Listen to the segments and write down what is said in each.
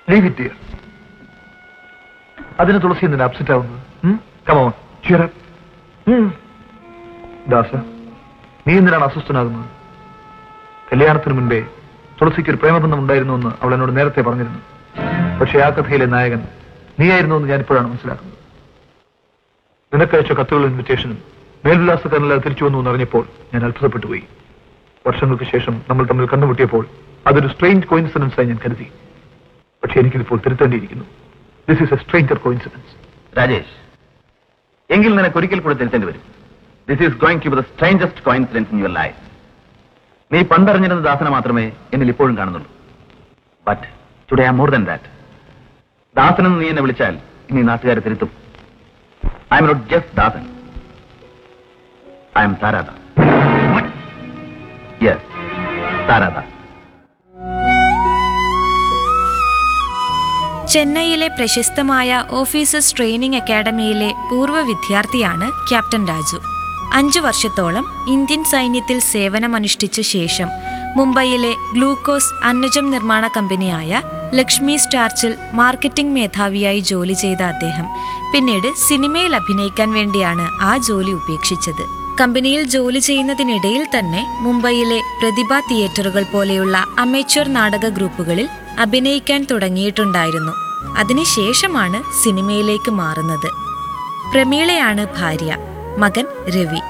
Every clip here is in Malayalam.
ലീവ് ഇറ്റ് ഡിയർ അതിന് തുളസി എന്തിനാ അപ്സെറ്റ് ആവുന്നത് കമോൺ ദാസ നീ എന്തിനാണ് അസ്വസ്ഥനാകുന്നത് കല്യാണത്തിന് മുൻപേ തുളസിക്ക് ഒരു പ്രേമബന്ധം ഉണ്ടായിരുന്നു എന്ന് അവൾ എന്നോട് നേരത്തെ പറഞ്ഞിരുന്നു പക്ഷേ ആ കഥയിലെ നായകൻ നീയായിരുന്നു എന്ന് ഞാൻ ഇപ്പോഴാണ് മനസ്സിലാക്കുന്നത് നിനക്കയച്ച കത്തുകളും ഇൻവിറ്റേഷനും മേൽവിലാസക്കാരനല്ലാതെ തിരിച്ചു വന്നു എന്ന് അറിഞ്ഞപ്പോൾ ഞാൻ അത്ഭുതപ്പെട്ടു പോയി വർഷങ്ങൾക്ക് ശേഷം നമ്മൾ തമ്മിൽ കണ്ടുമുട്ടിയപ്പോൾ അതൊരു സ്ട്രെയിഞ്ച് കോയിൻസിഡൻസ് ആയി ഞാൻ കരുതി പക്ഷെ എനിക്കിതിപ്പോൾ തിരുത്തേണ്ടിയിരിക്കുന്നു this is a stranger coincidence Rajesh എങ്കിൽ നിനക്ക് ഒരിക്കൽ കൂടി തിരുത്തേണ്ടി വരും this is going to be the strangest coincidence in your life നീ പണ്ടറിഞ്ഞിരുന്ന ദാസനെ മാത്രമേ എന്നിൽ ഇപ്പോഴും കാണുന്നുള്ളൂ but today am more than that ദാസനെന്ന് നീ എന്നെ വിളിച്ചാൽ ഇനി നാട്ടുകാരെ തിരുത്തും I'm not just Dasan I'm താരാദ യെസ് താരാദ ചെന്നൈയിലെ പ്രശസ്തമായ ഓഫീസേഴ്സ് ട്രെയിനിംഗ് അക്കാദമിയിലെ പൂർവ്വ വിദ്യാർത്ഥിയാണ് ക്യാപ്റ്റൻ രാജു അഞ്ചു വർഷത്തോളം ഇന്ത്യൻ സൈന്യത്തിൽ സേവനമനുഷ്ഠിച്ച ശേഷം മുംബൈയിലെ ഗ്ലൂക്കോസ് അന്നജം നിർമ്മാണ കമ്പനിയായ ലക്ഷ്മി സ്റ്റാർച്ചിൽ മാർക്കറ്റിംഗ് മേധാവിയായി ജോലി ചെയ്ത അദ്ദേഹം പിന്നീട് സിനിമയിൽ അഭിനയിക്കാൻ വേണ്ടിയാണ് ആ ജോലി ഉപേക്ഷിച്ചത് കമ്പനിയിൽ ജോലി ചെയ്യുന്നതിനിടയിൽ തന്നെ മുംബൈയിലെ പ്രതിഭ തിയേറ്ററുകൾ പോലെയുള്ള അമേച്വർ നാടക ഗ്രൂപ്പുകളിൽ അഭിനയിക്കാൻ തുടങ്ങിയിട്ടുണ്ടായിരുന്നു അതിനുശേഷമാണ് സിനിമയിലേക്ക് മാറുന്നത് പ്രമീളയാണ് ഭാര്യ മകൻ രവി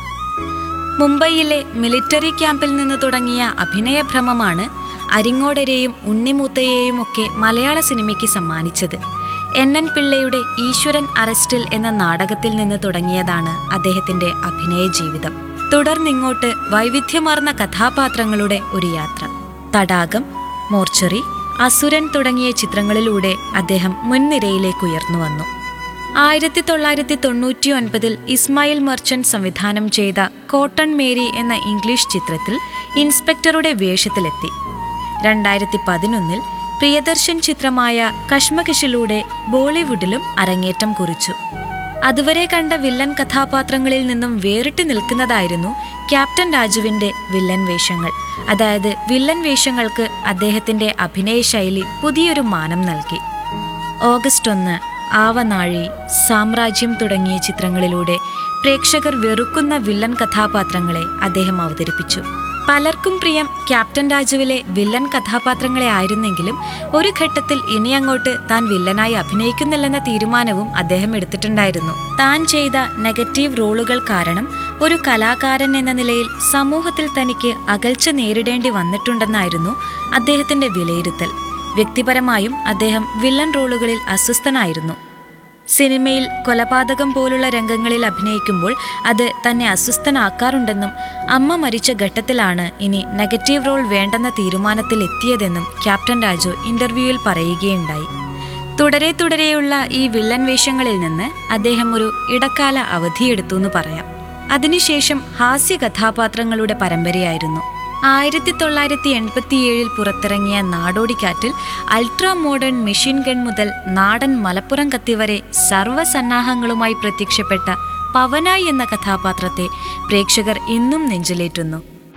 മുംബൈയിലെ മിലിറ്ററി ക്യാമ്പിൽ നിന്ന് തുടങ്ങിയ അഭിനയഭ്രമമാണ് അരിങ്ങോടരെയും ഉണ്ണിമൂത്തയെയും ഒക്കെ മലയാള സിനിമയ്ക്ക് സമ്മാനിച്ചത് എൻ എൻ പിള്ളയുടെ ഈശ്വരൻ അറസ്റ്റിൽ എന്ന നാടകത്തിൽ നിന്ന് തുടങ്ങിയതാണ് അദ്ദേഹത്തിന്റെ അഭിനയ ജീവിതം തുടർന്നിങ്ങോട്ട് വൈവിധ്യമാർന്ന കഥാപാത്രങ്ങളുടെ ഒരു യാത്ര തടാകം മോർച്ചറി അസുരൻ തുടങ്ങിയ ചിത്രങ്ങളിലൂടെ അദ്ദേഹം മുൻനിരയിലേക്ക് ഉയർന്നു വന്നു ആയിരത്തി തൊള്ളായിരത്തി തൊണ്ണൂറ്റി ഒൻപതിൽ ഇസ്മായിൽ മർച്ചന്റ് സംവിധാനം ചെയ്ത കോട്ടൺ മേരി എന്ന ഇംഗ്ലീഷ് ചിത്രത്തിൽ ഇൻസ്പെക്ടറുടെ വേഷത്തിലെത്തി രണ്ടായിരത്തി പതിനൊന്നിൽ പ്രിയദർശൻ ചിത്രമായ കശ്മകശിലൂടെ ബോളിവുഡിലും അരങ്ങേറ്റം കുറിച്ചു അതുവരെ കണ്ട വില്ലൻ കഥാപാത്രങ്ങളിൽ നിന്നും വേറിട്ട് നിൽക്കുന്നതായിരുന്നു ക്യാപ്റ്റൻ രാജുവിന്റെ വില്ലൻ വേഷങ്ങൾ അതായത് വില്ലൻ വേഷങ്ങൾക്ക് അദ്ദേഹത്തിന്റെ അഭിനയ ശൈലി പുതിയൊരു മാനം നൽകി ഓഗസ്റ്റ് ഒന്ന് ആവനാഴി സാമ്രാജ്യം തുടങ്ങിയ ചിത്രങ്ങളിലൂടെ പ്രേക്ഷകർ വെറുക്കുന്ന വില്ലൻ കഥാപാത്രങ്ങളെ അദ്ദേഹം അവതരിപ്പിച്ചു പലർക്കും പ്രിയം ക്യാപ്റ്റൻ രാജുവിലെ വില്ലൻ കഥാപാത്രങ്ങളെ ആയിരുന്നെങ്കിലും ഒരു ഘട്ടത്തിൽ ഇനി അങ്ങോട്ട് താൻ വില്ലനായി അഭിനയിക്കുന്നില്ലെന്ന തീരുമാനവും അദ്ദേഹം എടുത്തിട്ടുണ്ടായിരുന്നു താൻ ചെയ്ത നെഗറ്റീവ് റോളുകൾ കാരണം ഒരു കലാകാരൻ എന്ന നിലയിൽ സമൂഹത്തിൽ തനിക്ക് അകൽച്ച നേരിടേണ്ടി വന്നിട്ടുണ്ടെന്നായിരുന്നു അദ്ദേഹത്തിന്റെ വിലയിരുത്തൽ വ്യക്തിപരമായും അദ്ദേഹം വില്ലൻ റോളുകളിൽ അസ്വസ്ഥനായിരുന്നു സിനിമയിൽ കൊലപാതകം പോലുള്ള രംഗങ്ങളിൽ അഭിനയിക്കുമ്പോൾ അത് തന്നെ അസ്വസ്ഥനാക്കാറുണ്ടെന്നും അമ്മ മരിച്ച ഘട്ടത്തിലാണ് ഇനി നെഗറ്റീവ് റോൾ വേണ്ടെന്ന തീരുമാനത്തിൽ എത്തിയതെന്നും ക്യാപ്റ്റൻ രാജു ഇന്റർവ്യൂവിൽ പറയുകയുണ്ടായി തുടരെ തുടരെയുള്ള ഈ വില്ലൻ വേഷങ്ങളിൽ നിന്ന് അദ്ദേഹം ഒരു ഇടക്കാല അവധിയെടുത്തു എന്ന് പറയാം അതിനുശേഷം ഹാസ്യ കഥാപാത്രങ്ങളുടെ പരമ്പരയായിരുന്നു ആയിരത്തി തൊള്ളായിരത്തി എൺപത്തിയേഴിൽ പുറത്തിറങ്ങിയ നാടോടിക്കാറ്റിൽ അൾട്രാ മോഡേൺ മെഷീൻ ഗൺ മുതൽ നാടൻ മലപ്പുറം കത്തി വരെ സർവ്വസന്നാഹങ്ങളുമായി പ്രത്യക്ഷപ്പെട്ട പവനായി എന്ന കഥാപാത്രത്തെ പ്രേക്ഷകർ ഇന്നും നെഞ്ചിലേറ്റുന്നു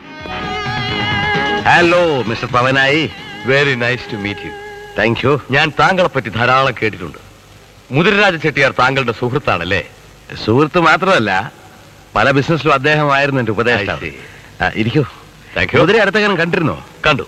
hello mister Pavanayi very nice to meet you thank you ഞാൻ താങ്കളെ പറ്റി ധാരാളം കേട്ടിട്ടുണ്ട് മുതിരരാജ ചെട്ടിയാർ താങ്കളുടെ സുഹൃത്താണല്ലേ സുഹൃത്ത് മാത്രമല്ല പല ബിസിനസ്സിലും അദ്ദേഹമായിരുന്നു എന്റെ ഉപദേശം I see. ഇരിക്കൂ Thank you. കുതിര അടുത്തെങ്ങനെ കണ്ടിരുന്നോ കണ്ടു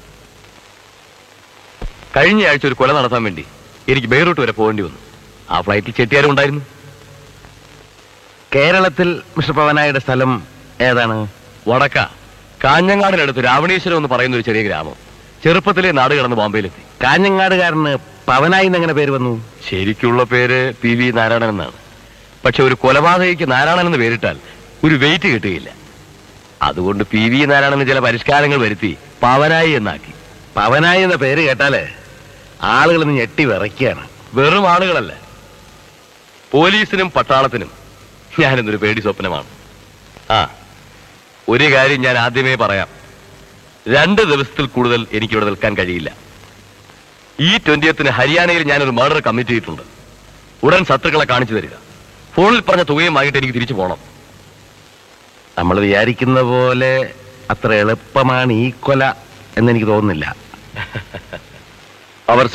കഴിഞ്ഞ ആഴ്ച ഒരു കൊല നടത്താൻ വേണ്ടി എനിക്ക് ബെയ്റൂട്ട് വരെ പോകേണ്ടി വന്നു ആ ഫ്ലൈറ്റിൽ ചെട്ടിയാരും ഉണ്ടായിരുന്നു കേരളത്തിൽ മിസ്റ്റർ പവനായുടെ സ്ഥലം ഏതാണ് വടക്ക കാഞ്ഞങ്ങാടിനടുത്ത് രാവണീശ്വരം എന്ന് പറയുന്ന ഒരു ചെറിയ ഗ്രാമം ചെറുപ്പത്തിലെ നാട് കടന്ന് ബോംബെയിലെത്തി കാഞ്ഞങ്ങാടുകാരന് പവനായി എന്നെങ്ങനെ പേര് വന്നു ശരിക്കുള്ള പേര് പി വി നാരായണൻ എന്നാണ് പക്ഷെ ഒരു കൊലപാതകയ്ക്ക് നാരായണൻ എന്ന് പേരിട്ടാൽ ഒരു വെയിറ്റ് കിട്ടുകയില്ല അതുകൊണ്ട് പി വി നാരായണന് ചില പരിഷ്കാരങ്ങൾ വരുത്തി പവനായി എന്നാക്കി പവനായി എന്ന പേര് കേട്ടാലേ ആളുകൾ ഇന്ന് ഞെട്ടി വിറയ്ക്കുകയാണ് വെറും ആളുകളല്ല പോലീസിനും പട്ടാളത്തിനും ഞാനിന്നൊരു പേടി സ്വപ്നമാണ് ആ ഒരു കാര്യം ഞാൻ ആദ്യമേ പറയാം രണ്ട് ദിവസത്തിൽ കൂടുതൽ എനിക്കിവിടെ നിൽക്കാൻ കഴിയില്ല ഈ ട്വന്റിയത്തിന് ഹരിയാനയിൽ ഞാനൊരു മർഡർ കമ്മിറ്റ് ചെയ്തിട്ടുണ്ട് ഉടൻ ശത്രുക്കളെ കാണിച്ചു തരിക ഫോണിൽ പറഞ്ഞ തുകയും വാങ്ങിയിട്ട് എനിക്ക് തിരിച്ചു പോകണം നമ്മൾ വിചാരിക്കുന്ന പോലെ അത്ര എളുപ്പമാണ് ഈ കൊല എന്നെനിക്ക് തോന്നുന്നില്ല അവർ